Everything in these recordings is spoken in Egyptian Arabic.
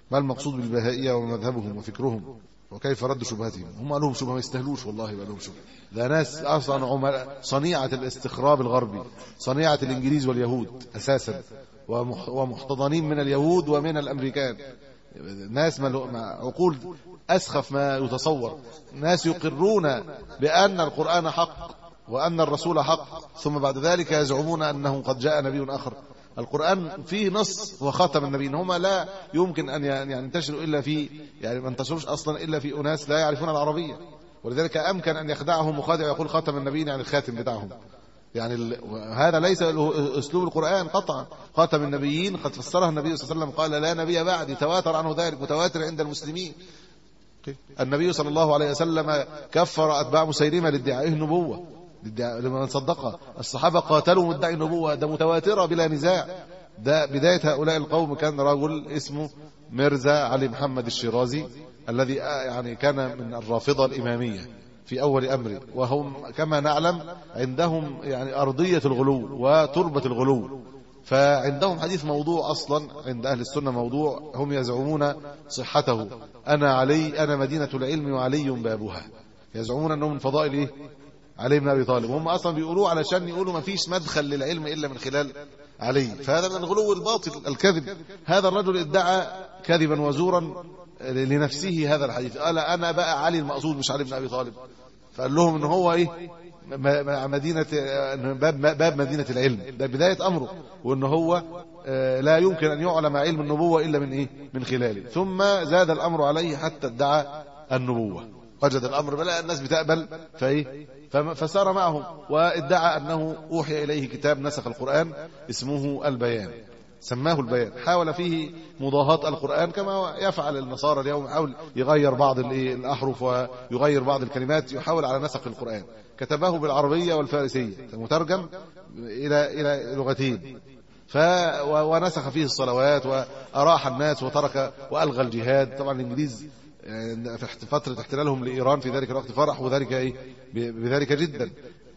ما المقصود بالبهائية ومذهبهم وفكرهم وكيف رد شبهتهم هم قالوا لهم شبهه ما يستاهلوش والله بقى لهم شبهه ده ناس اصلا عملاء صنيعه الاستخراب الغربي صنيعه الانجليز واليهود اساسا ومحتضنين من اليهود ومن الامريكان ناس عقول اسخف ما يتصور ناس يقرون بان القران حق وان الرسول حق ثم بعد ذلك يزعمون انه قد جاء نبي اخر القرآن فيه نص وخاتم النبيين هما لا يمكن أن يعني ينتشروا إلا في يعني ما انتشروش أصلا إلا في أناس لا يعرفون العربية ولذلك أمكن أن يخدعهم مخادع ويقول خاتم النبيين يعني الخاتم بتاعهم يعني هذا ليس اسلوب القران قطعا خاتم النبيين قد فسرها النبي صلى الله عليه وسلم قال لا نبي بعدي تواتر عنه ذلك متواتر عند المسلمين النبي صلى الله عليه وسلم كفر اتباع مسيلمه لادعائه النبوه لمن صدقها الصحابة قاتلوا مدعي النبوة ده متواترة بلا نزاع ده بداية هؤلاء القوم كان رجل اسمه مرزا علي محمد الشيرازي الذي يعني كان من الرافضة الإمامية في أول أمره وهم كما نعلم عندهم يعني أرضية الغلو وتربة الغلو فعندهم حديث موضوع أصلا عند أهل السنة موضوع هم يزعمون صحته أنا علي أنا مدينة العلم وعلي بابها يزعمون أنه من فضائل إيه؟ علي بن ابي طالب هم اصلا بيقولوه علشان يقولوا ما فيش مدخل للعلم الا من خلال علي فهذا من الغلو الباطل الكذب هذا الرجل ادعى كذبا وزورا لنفسه هذا الحديث قال انا بقى علي المقصود مش علي بن ابي طالب فقال لهم ان هو ايه مدينة باب, باب مدينة العلم ده بداية أمره وأن هو آه، لا يمكن أن يعلم علم النبوة إلا من إيه من خلاله ثم زاد الأمر عليه حتى ادعى النبوة وجد الأمر بلا الناس بتقبل فإيه فسار معهم وادعى أنه أوحي إليه كتاب نسخ القرآن اسمه البيان سماه البيان حاول فيه مضاهاة القرآن كما يفعل النصارى اليوم يحاول يغير بعض الأحرف ويغير بعض الكلمات يحاول على نسخ القرآن كتبه بالعربية والفارسية مترجم إلى إلى لغتين ف ونسخ فيه الصلوات وأراح الناس وترك وألغى الجهاد طبعا الإنجليز يعني في فترة احتلالهم لإيران في ذلك الوقت فرحوا ذلك إيه بذلك جدا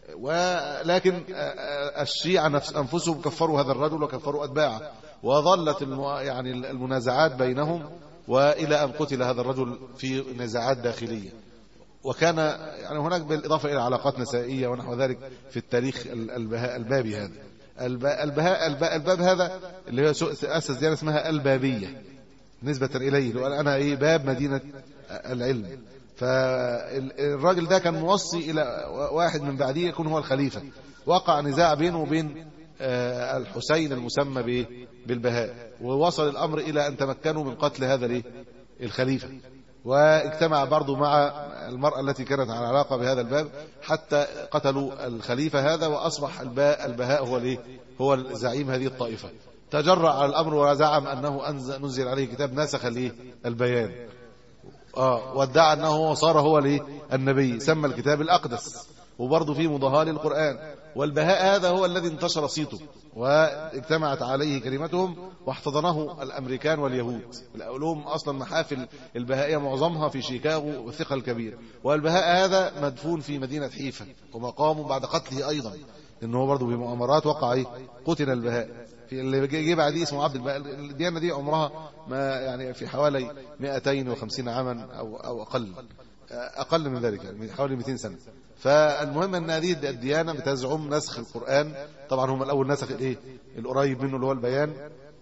ولكن الشيعة نفس أنفسهم كفروا هذا الرجل وكفروا أتباعه وظلت يعني المنازعات بينهم وإلى أن قتل هذا الرجل في نزاعات داخلية وكان يعني هناك بالإضافة إلى علاقات نسائية ونحو ذلك في التاريخ البابي هذا البهاء الباب هذا اللي هو أسس ديانة اسمها البابية نسبة إليه لو أنا إيه باب مدينة العلم فالراجل ده كان موصي إلى واحد من بعديه يكون هو الخليفة وقع نزاع بينه وبين آه، الحسين المسمى بالبهاء ووصل الأمر إلى أن تمكنوا من قتل هذا الخليفة واجتمع برضه مع المرأة التي كانت على علاقة بهذا الباب حتى قتلوا الخليفة هذا وأصبح البهاء هو هو زعيم هذه الطائفة تجرع على الأمر وزعم أنه أنزل نزل عليه كتاب ناسخ البيان آه وادعى أنه صار هو النبي سمى الكتاب الأقدس وبرضه فيه مضاهاة للقرآن والبهاء هذا هو الذي انتشر صيته واجتمعت عليه كلمتهم واحتضنه الأمريكان واليهود لهم أصلا محافل البهائية معظمها في شيكاغو والثقة الكبير والبهاء هذا مدفون في مدينة حيفا ومقام بعد قتله أيضا إنه برضه بمؤامرات وقع قتل البهاء في اللي جه بعديه اسمه عبد الباقي الديانه دي عمرها ما يعني في حوالي 250 عاما او او اقل اقل من ذلك يعني حوالي 200 سنه فالمهم ان هذه الديانه بتزعم نسخ القران طبعا هم الاول نسخ الايه القريب منه اللي هو البيان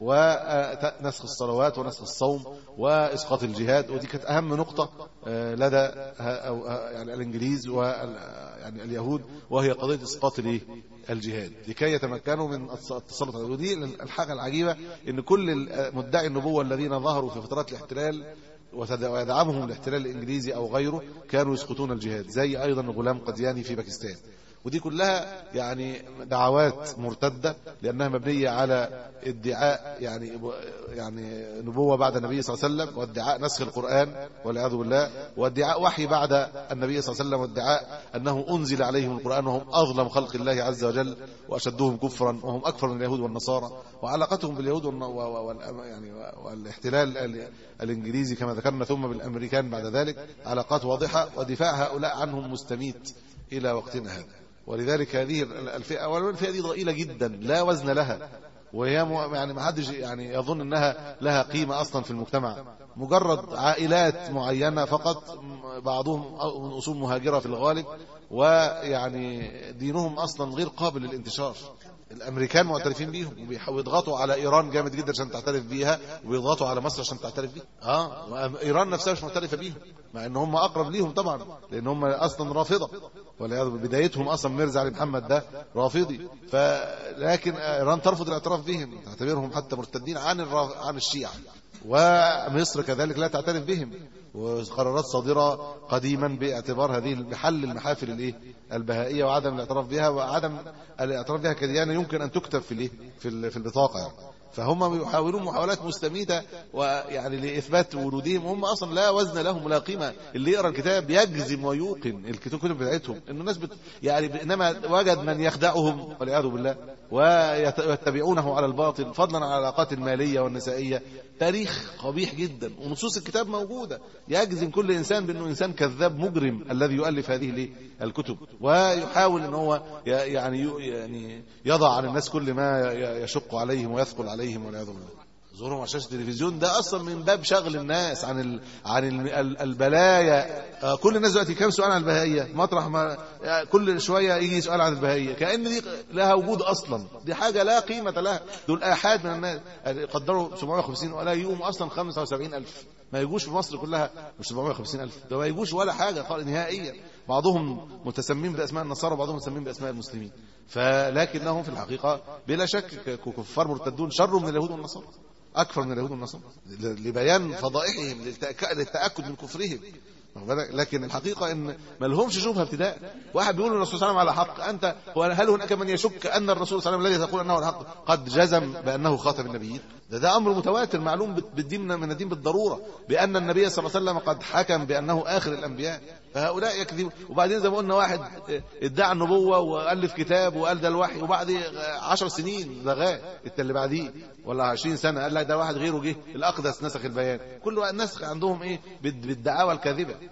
ونسخ الصلوات ونسخ الصوم واسقاط الجهاد ودي كانت اهم نقطه آه، لدى يعني الانجليز ويعني اليهود وهي قضيه اسقاط الايه الجهاد لكي يتمكنوا من التسلط ودي الحاجه العجيبه ان كل مدعي النبوه الذين ظهروا في فترات الاحتلال ويدعمهم الاحتلال الانجليزي او غيره كانوا يسقطون الجهاد زي ايضا غلام قدياني في باكستان ودي كلها يعني دعوات مرتدة لأنها مبنية على ادعاء يعني يعني نبوة بعد النبي صلى الله عليه وسلم وادعاء نسخ القرآن والعياذ بالله وادعاء وحي بعد النبي صلى الله عليه وسلم وادعاء أنه أنزل عليهم القرآن وهم أظلم خلق الله عز وجل وأشدهم كفرا وهم أكثر من اليهود والنصارى وعلاقتهم باليهود يعني والاحتلال الإنجليزي كما ذكرنا ثم بالأمريكان بعد ذلك علاقات واضحة ودفاع هؤلاء عنهم مستميت إلى وقتنا هذا ولذلك هذه الفئة أولا الفئة دي ضئيلة جدا لا وزن لها وهي م- يعني ما حدش يعني يظن انها لها قيمه اصلا في المجتمع مجرد عائلات معينه فقط م- بعضهم أو- من اصول مهاجره في الغالب ويعني دينهم اصلا غير قابل للانتشار الامريكان معترفين بيهم وبيحاولوا يضغطوا على ايران جامد جدا عشان تعترف بيها وبيضغطوا على مصر عشان تعترف بيها اه ايران نفسها مش معترفه بيهم مع ان هم اقرب ليهم طبعا لان هم اصلا رافضه والعياذ بالله بدايتهم اصلا ميرزا علي محمد ده رافضي فلكن ايران ترفض الاعتراف بهم تعتبرهم حتى مرتدين عن الرا- عن الشيعه ومصر كذلك لا تعترف بهم وقرارات صادره قديما باعتبار هذه بحل المحافل الايه البهائيه وعدم الاعتراف بها وعدم الاعتراف بها كديانه يمكن ان تكتب في الايه في ال- في البطاقه يعني. فهم يحاولون محاولات مستميته ويعني لاثبات وجودهم هم اصلا لا وزن لهم ولا قيمه اللي يقرا الكتاب يجزم ويوقن الكتب كتب بتاعتهم انه الناس بت يعني انما وجد من يخدعهم والعياذ بالله ويتبعونه على الباطل فضلا عن العلاقات الماليه والنسائيه تاريخ قبيح جدا ونصوص الكتاب موجوده يجزم كل انسان بانه انسان كذاب مجرم الذي يؤلف هذه الايه الكتب ويحاول ان هو ي- يعني يعني يضع على الناس كل ما ي- يشق عليهم ويثقل عليهم والعياذ بالله ظهورهم على شاشه التلفزيون ده اصلا من باب شغل الناس عن ال... عن ال... ال- البلايا آه، كل الناس دلوقتي كام سؤال عن البهائيه مطرح ما آه، كل شويه يجي سؤال عن البهائيه كان دي لها وجود اصلا دي حاجه لا قيمه لها دول احاد من الناس قدروا 750 ولا يقوم اصلا 75000 ما يجوش في مصر كلها مش 750000 ده ما يجوش ولا حاجه خالص نهائيا بعضهم متسمين باسماء النصارى وبعضهم متسمين باسماء المسلمين فلكنهم في الحقيقه بلا شك ك- كفار مرتدون شر من اليهود والنصارى اكثر من اليهود والنصارى ل- لبيان فضائحهم للتأك- للتاكد من كفرهم واخد بالك؟ لكن الحقيقه ان ما لهمش شبهه ابتداء واحد بيقول الرسول صلى الله عليه وسلم على حق انت هو هل هناك من يشك ان الرسول صلى الله عليه وسلم الذي تقول انه الحق قد جزم بانه خاتم النبيين ده ده امر متواتر معلوم بال- بالدين من الدين بالضروره بان النبي صلى الله عليه وسلم قد حكم بانه اخر الانبياء فهؤلاء يكذبون وبعدين زي ما قلنا واحد ادعى النبوه والف كتاب وقال ده الوحي وبعد عشر سنين لغاه اللي بعديه ولا 20 سنه قال لك ده واحد غيره جه الاقدس نسخ البيان كل واحد نسخ عندهم ايه بال- بالدعاوى الكاذبه